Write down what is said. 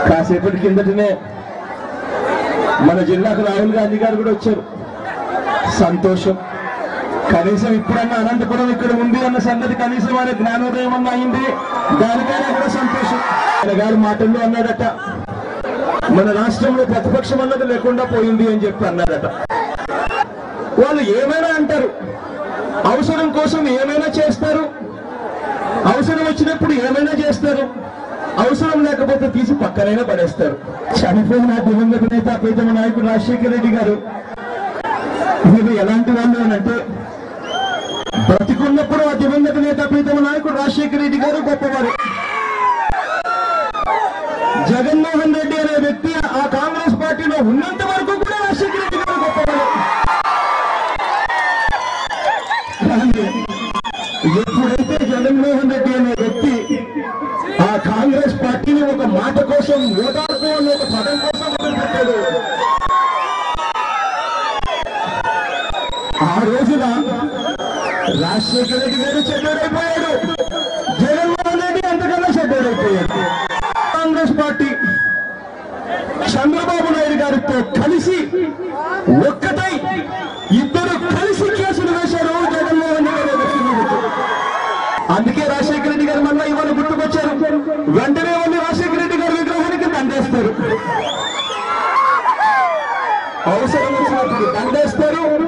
కాసేపటి కిందటనే మన జిల్లాకు రాహుల్ గాంధీ గారు కూడా వచ్చారు సంతోషం కనీసం ఇప్పుడన్నా అనంతపురం ఇక్కడ ఉంది అన్న సంగతి కనీసం ఆయన జ్ఞానోదయం అన్న అయింది దానికైనా కూడా సంతోషం ఆయన గారి మాటల్లో అన్నాడట మన రాష్ట్రంలో ప్రతిపక్షం అన్నది లేకుండా పోయింది అని చెప్పి అన్నాడట వాళ్ళు ఏమైనా అంటారు అవసరం కోసం ఏమైనా చేస్తారు అవసరం వచ్చినప్పుడు ఏమైనా చేస్తారు అవసరం లేకపోతే తీసి పక్కనైనా పడేస్తారు చనిపోయిన దివంగత నేత ప్రీతమ నాయకుడు రాజశేఖర రెడ్డి గారు వీళ్ళు ఎలాంటి వాళ్ళు అని అంటే బ్రతికున్నప్పుడు ఆ దివంగత నేత ప్రీతమ నాయకుడు రాజశేఖర రెడ్డి గారు గొప్పవారు జగన్మోహన్ రెడ్డి అనే వ్యక్తి ఆ కాంగ్రెస్ పార్టీలో ఉన్నంత వరకు కూడా రాజశేఖర రెడ్డి గారు గొప్పవారు కానీ ఎప్పుడైతే జగన్మోహన్ రెడ్డి అనే వ్యక్తి ఆ కాంగ్రెస్ పార్టీని ఒక మాట కోసం ఓదార్పు అనే ఒక పదం కోసం మొదలుపెట్టాడు ఆ రోజున రాజశేఖర రెడ్డి గారు చెడ్డోడైపోయాడు జగన్మోహన్ రెడ్డి అంతకన్నా చెడ్డోడైపోయాడు కాంగ్రెస్ పార్టీ చంద్రబాబు నాయుడు గారితో కలిసి ఒక్కటై ఇద్దరు కలిసి కేసులు వేశారు జగన్మోహన్ రెడ్డి అనే వ్యక్తి మీద. అందుకే రాజశేఖర రెడ్డి గారు మళ్ళీ ఇవాళ గుర్తుకొచ్చారు వెంటనే వెళ్ళి రాజశేఖర రెడ్డి గారి విగ్రహానికి దండేస్తారు అవసరం వచ్చినప్పుడు దండేస్తారు